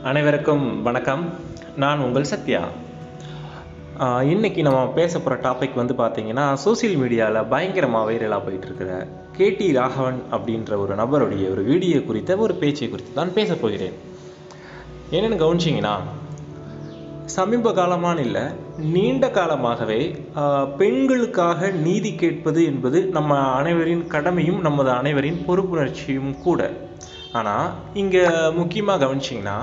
அனைவருக்கும் வணக்கம் நான் உங்கள் சத்யா ஆஹ் இன்னைக்கு நம்ம பேச போகிற டாபிக் வந்து பார்த்தீங்கன்னா சோஷியல் மீடியாவில் பயங்கரமாக வைரலாக போயிட்டு இருக்கிற கேடி ராகவன் அப்படின்ற ஒரு நபருடைய ஒரு வீடியோ குறித்த ஒரு பேச்சை குறித்து தான் பேச போகிறேன் என்னென்னு கவனிச்சிங்கன்னா சமீப காலமான இல்லை நீண்ட காலமாகவே ஆஹ், பெண்களுக்காக நீதி கேட்பது என்பது நம்ம அனைவரின் கடமையும் நமது அனைவரின் பொறுப்புணர்ச்சியும் கூட ஆனால் இங்கே முக்கியமாக கவனிச்சிங்கன்னா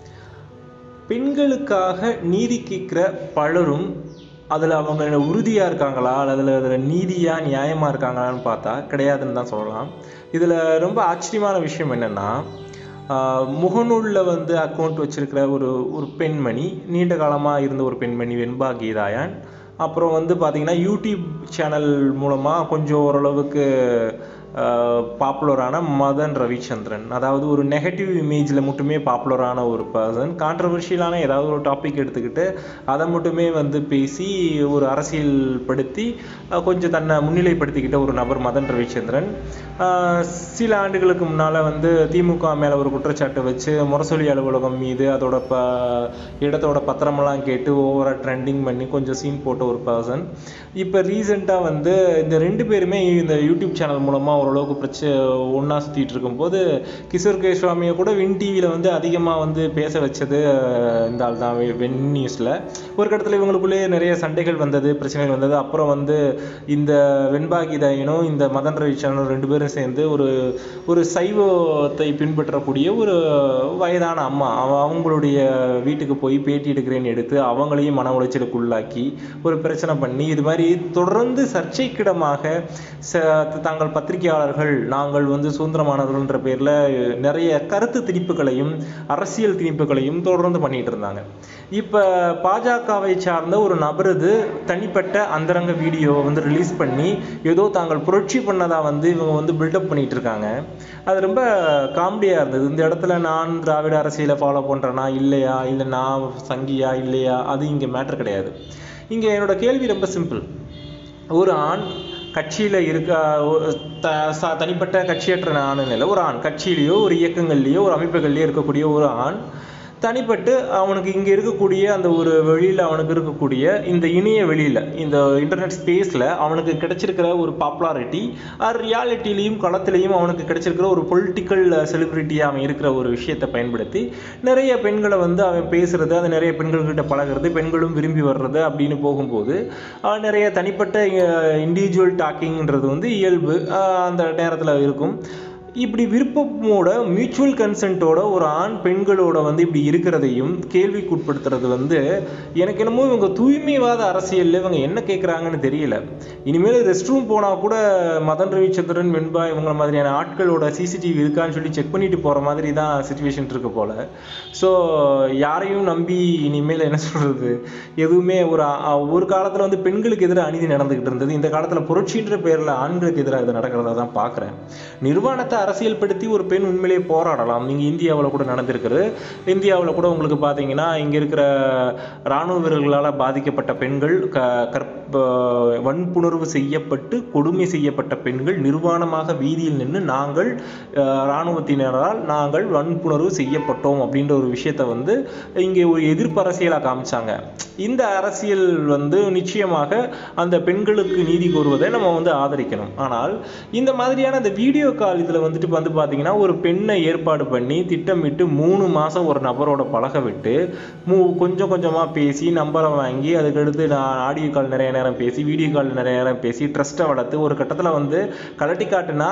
பெண்களுக்காக நீதி கேட்குற பலரும் அதில் அவங்க உறுதியாக இருக்காங்களா அல்லது அதில் நீதியாக நியாயமாக இருக்காங்களான்னு பார்த்தா கிடையாதுன்னு தான் சொல்லலாம் இதில் ரொம்ப ஆச்சரியமான விஷயம் என்னென்னா முகநூலில் வந்து அக்கௌண்ட் வச்சிருக்கிற ஒரு ஒரு பெண்மணி நீண்ட காலமாக இருந்த ஒரு பெண்மணி வெண்பா கீதாயன் அப்புறம் வந்து பார்த்தீங்கன்னா யூடியூப் சேனல் மூலமாக கொஞ்சம் ஓரளவுக்கு பாப்புலரான மதன் ரவிச்சந்திரன் அதாவது ஒரு நெகட்டிவ் இமேஜில் மட்டுமே பாப்புலரான ஒரு பர்சன் கான்ட்ரவர்ஷியலான ஏதாவது ஒரு டாபிக் எடுத்துக்கிட்டு அதை மட்டுமே வந்து பேசி ஒரு அரசியல் படுத்தி அஹ், கொஞ்சம் தன்னை முன்னிலைப்படுத்திக்கிட்ட ஒரு நபர் மதன் ரவிச்சந்திரன் அஹ், சில ஆண்டுகளுக்கு முன்னால் வந்து திமுக மேலே ஒரு குற்றச்சாட்டு வச்சு முரசொலி அலுவலகம் மீது அதோட ப இடத்தோட பத்திரமெல்லாம் கேட்டு ஓவராக ட்ரெண்டிங் பண்ணி கொஞ்சம் சீன் போட்ட ஒரு பர்சன் இப்போ ரீசெண்டாக வந்து இந்த ரெண்டு பேருமே இந்த யூடியூப் சேனல் மூலமாக ஓரளவுக்கு பிரச்சனை ஒன்றா சுற்றிட்டு இருக்கும்போது கிஷோர் கேஸ்வாமியை கூட வின் டிவியில் வந்து அதிகமாக வந்து பேச வச்சது அஹ், இந்த ஆள் தான் வெ- வென் நியூஸில் ஒரு கட்டத்தில் இவங்களுக்குள்ளேயே நிறைய சண்டைகள் வந்தது பிரச்சனைகள் வந்தது அப்புறம் வந்து இந்த வெண்பாகிதாயனும் இந்த மதன் ரவிச்சந்திரனும் ரெண்டு பேரும் சேர்ந்து ஒரு ஒரு சைவத்தை பின்பற்றக்கூடிய ஒரு வயதான அம்மா அவ- அவங்களுடைய வீட்டுக்கு போய் பேட்டி எடுக்கிறேன்னு எடுத்து அவங்களையும் மன உளைச்சலுக்கு உள்ளாக்கி ஒரு பிரச்சனை பண்ணி இது மாதிரி தொடர்ந்து சர்ச்சைக்கிடமாக ச- தாங்கள் பத்திரிகையாளர்கள் நாங்கள் வந்து சுதந்திரமானவர்கள்ன்ற பேர்ல நிறைய கருத்து திணிப்புகளையும் அரசியல் திணிப்புகளையும் தொடர்ந்து பண்ணிட்டு இருந்தாங்க இப்ப பாஜகவை சார்ந்த ஒரு நபரது தனிப்பட்ட அந்தரங்க வீடியோவை வந்து ரிலீஸ் பண்ணி ஏதோ தாங்கள் புரட்சி பண்ணதா வந்து இவங்க வந்து பில்டப் பண்ணிட்டு இருக்காங்க அது ரொம்ப காமெடியா இருந்தது இந்த இடத்துல நான் திராவிட அரசியலை ஃபாலோ பண்றேனா இல்லையா இல்லை நான் சங்கியா இல்லையா அது இங்க மேட்டர் கிடையாது இங்க என்னோட கேள்வி ரொம்ப சிம்பிள் ஒரு ஆண் கட்சியில இருக்க ஒரு த- ச- தனிப்பட்ட கட்சியற்ற ஆண் இல்லை ஒரு ஆண் கட்சியிலேயோ ஒரு இயக்கங்கள்லேயோ ஒரு அமைப்புகள்லேயோ இருக்கக்கூடிய ஒரு ஆண் தனிப்பட்டு அவனுக்கு இங்க இருக்கக்கூடிய அந்த ஒரு வெளியில அவனுக்கு இருக்கக்கூடிய இந்த இணைய வெளியில இந்த இன்டர்நெட் ஸ்பேஸ்ல அவனுக்கு கிடைச்சிருக்கிற ஒரு பாப்புலாரிட்டி ஆர் ரியாலிட்டிலையும் களத்திலையும் அவனுக்கு கிடைச்சிருக்கிற ஒரு பொலிட்டிக்கல் செலிபிரிட்டியாக அவன் இருக்கிற ஒரு விஷயத்தை பயன்படுத்தி நிறைய பெண்களை வந்து அவன் பேசுறது அது நிறைய பெண்கள்கிட்ட பழகுறது பெண்களும் விரும்பி வர்றது அப்படின்னு போகும்போது அவன் நிறைய தனிப்பட்ட இண்டிவிஜுவல் டாக்கிங்ன்றது வந்து இயல்பு அஹ் அந்த நேரத்தில் இருக்கும் இப்படி விருப்பமோட மியூச்சுவல் கன்சென்ட்டோட ஒரு ஆண் பெண்களோட வந்து இப்படி இருக்கிறதையும் கேள்விக்குட்படுத்துறது வந்து எனக்கு என்னமோ இவங்க தூய்மைவாத அரசியல்ல இவங்க என்ன கேட்குறாங்கன்னு தெரியல இனிமேல் ரெஸ்ட் ரூம் போனால் கூட மதன் ரவிச்சந்திரன் வெண்பா இவங்க மாதிரியான ஆட்களோட சிசிடிவி இருக்கான்னு சொல்லி செக் பண்ணிட்டு போகிற மாதிரி தான் சுச்சுவேஷன் இருக்கு போல ஸோ யாரையும் நம்பி இனிமேல் என்ன சொல்றது எதுவுமே ஒரு அ- ஒரு காலத்தில் வந்து பெண்களுக்கு எதிராக அநீதி நடந்துகிட்டு இருந்தது இந்த காலத்தில் புரட்சின்ற பேரில் ஆண்களுக்கு எதிராக இது நடக்கிறத தான் பார்க்குறேன் நிர்வாணத்தை அரசியல்படுத்தி ஒரு பெண் உண்மையிலேயே போராடலாம் நீங்கள் இந்தியாவில் கூட நடந்திருக்குது இந்தியாவில் கூட உங்களுக்கு பார்த்தீங்கன்னா இங்கே இருக்கிற இராணுவ வீரர்களால் பாதிக்கப்பட்ட பெண்கள் க கற்ப வன்புணர்வு செய்யப்பட்டு கொடுமை செய்யப்பட்ட பெண்கள் நிர்வாணமாக வீதியில் நின்று நாங்கள் அஹ், இராணுவத்தினரால் நாங்கள் வன்புணர்வு செய்யப்பட்டோம் அப்படின்ற ஒரு விஷயத்தை வந்து இங்கே ஒரு எதிர்ப்பு அரசியலாக காமிச்சாங்க இந்த அரசியல் வந்து நிச்சயமாக அந்த பெண்களுக்கு நீதி கோருவதை நம்ம வந்து ஆதரிக்கணும் ஆனால் இந்த மாதிரியான அந்த வீடியோ கால் இதில் வந்துட்டு வந்து பார்த்தீங்கன்னா ஒரு பெண்ணை ஏற்பாடு பண்ணி திட்டமிட்டு மூணு மாதம் ஒரு நபரோட பழக விட்டு மூ கொஞ்சம் கொஞ்சமாக பேசி நம்பரை வாங்கி அதுக்கடுத்து நான் ஆடியோ கால் நிறைய நேரம் பேசி வீடியோ கால் நிறைய நேரம் பேசி ட்ரஸ்ட்டை வளர்த்து ஒரு கட்டத்தில் வந்து கலட்டி காட்டுனா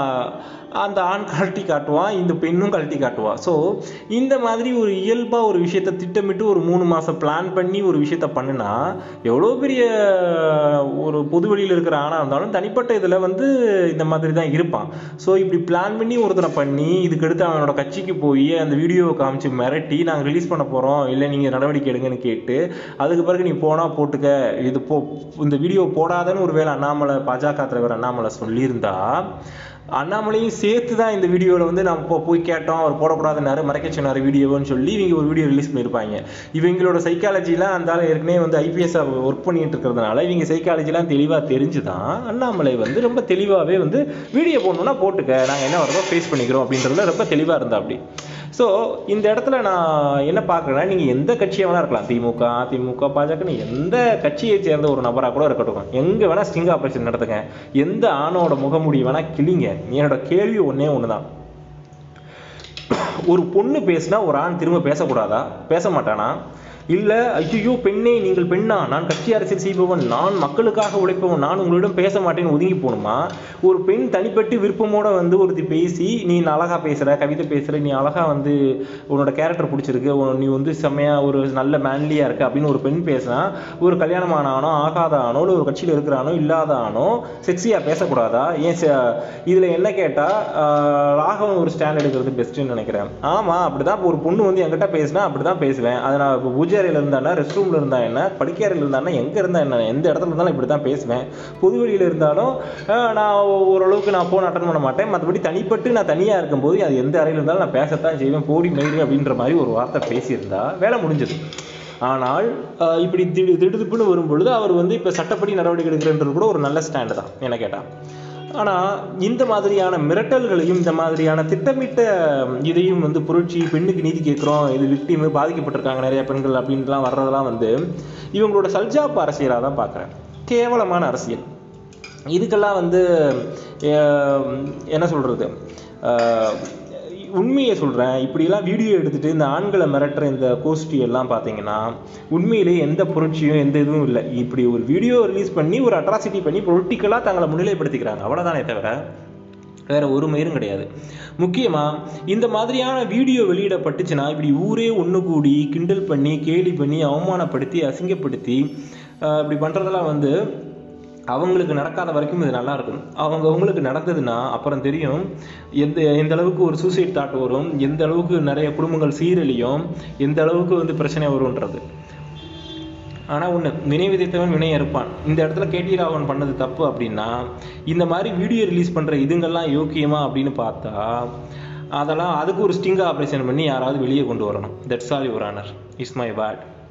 அந்த ஆண் கழட்டி காட்டுவான் இந்த பெண்ணும் கழட்டி காட்டுவா ஸோ இந்த மாதிரி ஒரு இயல்பாக ஒரு விஷயத்தை திட்டமிட்டு ஒரு மூணு மாதம் பிளான் பண்ணி ஒரு விஷயத்த பண்ணுனா எவ்வளோ பெரிய ஒரு பொது வெளியில் இருக்கிற ஆணாக இருந்தாலும் தனிப்பட்ட இதில் வந்து இந்த மாதிரி தான் இருப்பான் ஸோ இப்படி பிளான் பண்ணி ஒருத்தனை பண்ணி இதுக்கடுத்து அவனோட கட்சிக்கு போய் அந்த வீடியோவை காமிச்சு மிரட்டி நாங்கள் ரிலீஸ் பண்ண போகிறோம் இல்லை நீங்கள் நடவடிக்கை எடுங்கன்னு கேட்டு அதுக்கு பிறகு நீ போனால் போட்டுக்க இது போ இந்த வீடியோ போடாதன்னு ஒரு வேளை அண்ணாமலை பாஜக தலைவர் அண்ணாமலை சொல்லியிருந்தா அண்ணாமலையும் சேர்த்து தான் இந்த வீடியோவில் வந்து நம்ம போ- போய் கேட்டோம் அவர் போடக்கூடாதுனாரு மறைக்க சொன்னார் வீடியோன்னு சொல்லி இவங்க ஒரு வீடியோ ரிலீஸ் பண்ணியிருப்பாங்க இவங்களோட சைக்காலஜிலாம் அந்த ஆள் ஏற்கனவே வந்து ஐபிஎஸ் ஒர்க் பண்ணிட்டு இருக்கிறதுனால இவங்க சைக்காலஜிலாம் தெளிவாக தெரிஞ்சு தான் அண்ணாமலை வந்து ரொம்ப தெளிவாகவே வந்து வீடியோ போடணும்னா போட்டுக்க நாங்கள் என்ன வருதோ ஃபேஸ் பண்ணிக்கிறோம் அப்படின்றதுல ரொம்ப தெளிவாக இருந்தா அப்படி ஸோ இந்த இடத்துல நான் என்ன பார்க்குறேன்னா நீங்கள் எந்த கட்சியாக வேணா இருக்கலாம் திமுக அதிமுக பாஜகன்னு எந்த கட்சியை சேர்ந்த ஒரு நபராக கூட இருக்கட்டும் எங்கே வேணால் ஸ்டிங் ஆப்ரேஷன் நடத்துங்க எந்த ஆணோட முகமுடி வேணால் கிளிங்க என்னோட கேள்வி ஒன்றே ஒன்று தான் ஒரு பொண்ணு பேசினா ஒரு ஆண் திரும்ப பேசக்கூடாதா பேச மாட்டானா இல்லை ஐயோ பெண்ணே நீங்கள் பெண்ணா நான் கட்சி அரசியல் செய்பவன் நான் மக்களுக்காக உழைப்பவன் நான் உங்களிடம் பேச மாட்டேன்னு ஒதுங்கி போகணுமா ஒரு பெண் தனிப்பட்டு விருப்பமோட வந்து ஒருத்தி பேசி நீ அழகா பேசுற கவிதை பேசுற நீ அழகா வந்து உன்னோட கேரக்டர் பிடிச்சிருக்கு உன் நீ வந்து செம்மையா ஒரு நல்ல மேன்லியா இருக்க அப்படின்னு ஒரு பெண் பேசினா ஒரு கல்யாணமான ஆணோ ஆகாத ஆணோ இல்லை ஒரு கட்சியில் இருக்கிறானோ இல்லாத ஆணோ செக்ஸியா பேசக்கூடாதா ஏன் ச- இதுல என்ன கேட்டா ஆஹ், ராகவன் ஒரு ஸ்டாண்ட் எடுக்கிறது பெஸ்ட்னு நினைக்கிறேன் ஆமா அப்படிதான் இப்ப ஒரு பொண்ணு வந்து என்கிட்ட பேசினா அப்படிதான் பேசுவேன் அதை நான் இப்போ பூஜை அறையில இருந்தானா ரெஸ்ட் ரூம்ல இருந்தா என்ன படுக்கை அறையில இருந்தானா எங்க இருந்தா என்ன எந்த இடத்துல இருந்தாலும் இப்படி தான் பேசுவேன் பொது வெளியில இருந்தாலும் ஆஹ், நான் ஓரளவுக்கு நான் போன் அட்டன் பண்ண மாட்டேன் மற்றபடி தனிப்பட்டு நான் தனியா இருக்கும்போது அது எந்த அறையில இருந்தாலும் நான் பேசத்தான் செய்வேன் போடி மயிறு அப்படின்ற மாதிரி ஒரு வார்த்தை பேசியிருந்தா வேலை முடிஞ்சது ஆனால் ஆஹ், இப்படி திடு திடுதுப்புன்னு வரும் பொழுது அவர் வந்து இப்போ சட்டப்படி நடவடிக்கை எடுக்கிறன்றது கூட ஒரு நல்ல ஸ்டாண்டு தான் என்ன கேட்டா ஆனா இந்த மாதிரியான மிரட்டல்களையும் இந்த மாதிரியான திட்டமிட்ட இதையும் வந்து புரட்சி பெண்ணுக்கு நீதி கேட்குறோம் இது விக்டிம் பாதிக்கப்பட்டிருக்காங்க நிறைய பெண்கள் அப்படின்ட்டுலாம் வர்றதெல்லாம் வந்து இவங்களோட சல்ஜாப் அரசியலாக தான் பார்க்குறேன் கேவலமான அரசியல் இதுக்கெல்லாம் வந்து அஹ், என்ன சொல்றது அஹ், உண்மையை சொல்கிறேன் இப்படியெல்லாம் வீடியோ எடுத்துட்டு இந்த ஆண்களை மிரட்டுற இந்த கோஷ்டி எல்லாம் பார்த்தீங்கன்னா உண்மையிலே எந்த புரட்சியும் எந்த இதுவும் இல்லை இப்படி ஒரு வீடியோ ரிலீஸ் பண்ணி ஒரு அட்ராசிட்டி பண்ணி பொலிட்டிக்கலாக தங்களை முன்னிலைப்படுத்திக்கிறாங்க அவ்வளோதானே தவிர வேற ஒரு மயிரும் கிடையாது முக்கியமா இந்த மாதிரியான வீடியோ வெளியிடப்பட்டுச்சுன்னா இப்படி ஊரே ஒன்று கூடி கிண்டல் பண்ணி கேலி பண்ணி அவமானப்படுத்தி அசிங்கப்படுத்தி ஆஹ் இப்படி பண்றதெல்லாம் வந்து அவங்களுக்கு நடக்காத வரைக்கும் இது நல்லா இருக்கும் அவங்க அவங்களுக்கு நடந்ததுன்னா அப்புறம் தெரியும் எந்த எந்த அளவுக்கு ஒரு சூசைட் தாட் வரும் எந்த அளவுக்கு நிறைய குடும்பங்கள் சீரழியும் எந்த அளவுக்கு வந்து பிரச்சனை வரும்ன்றது ஆனா ஒண்ணு வினை விதைத்தவன் வினை இருப்பான் இந்த இடத்துல கேடி ராவன் பண்ணது தப்பு அப்படின்னா இந்த மாதிரி வீடியோ ரிலீஸ் பண்ற இதுங்கெல்லாம் யோக்கியமா அப்படின்னு பார்த்தா அதெல்லாம் அதுக்கு ஒரு ஸ்டிங் ஆபரேஷன் பண்ணி யாராவது வெளியே கொண்டு வரணும் that's all your honour is my bad